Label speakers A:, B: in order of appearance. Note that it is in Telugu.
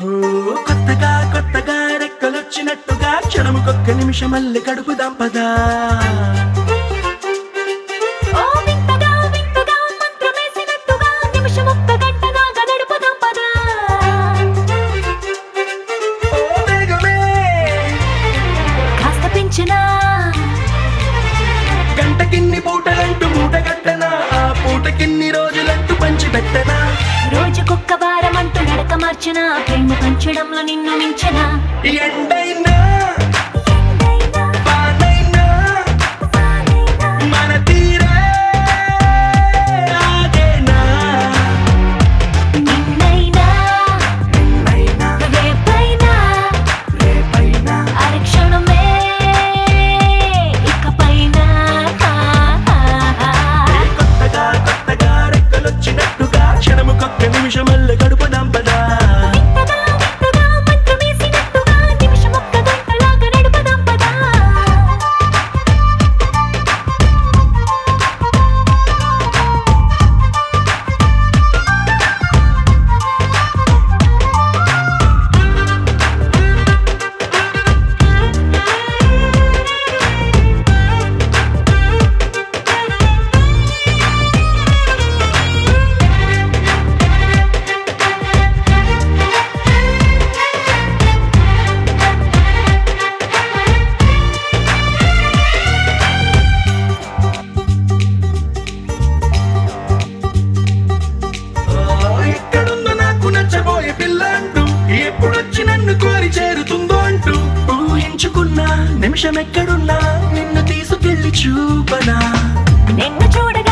A: ఓ, కొత్తగా కొత్తగా రెక్కలొచ్చినట్టుగా క్షణముకొక్క నిమిషమల్లి కడుపు దంపదా
B: ఓ వింతగా వింతగా మంత్రమేసినట్టుగా నిమిషం ఒక్క గంటగా గడుపుదాం పదా
A: ఓ వేగమే
B: కాస్త పెంచినా
A: గంటకిన్ని పూటలంటూ మూటగట్టనా ఆ పూటకిన్ని రోజులంటూ పంచి పెట్టనా
B: రోజుకొక్క వారం అంటూ నడక మార్చిన ప్రేమ పంచడంలో నిన్ను మించిన
A: ఎండైనా వానైనా మన తీరే ఆగేనా
B: నిన్నైనా
A: నిన్నైనా
B: రేపైనా
A: రేపైనా
B: అరక్షణమే ఇకపైన
A: కొత్తగా కొత్తగా రెక్కలొచ్చినట్టుగా క్షణముకొక్క నిమిషమల్లి కడుపు దంపదా
B: వింతగా వింతగా మంత్రమేసినట్టుగా నిమిషం ఒక్క గంటలాగా నడుపుదాం పదా
A: ఓ, ఎక్కడుందో నాకు నచ్చబోయే పిల్ల అంటూ ఎప్పుడొచ్చి నన్ను కోరి చేరుతుందో అంటూ ఊహించుకున్నా నిమిషం ఎక్కడున్నా నిన్ను తీసుకెళ్లి చూపనా
B: నిన్ను చూడ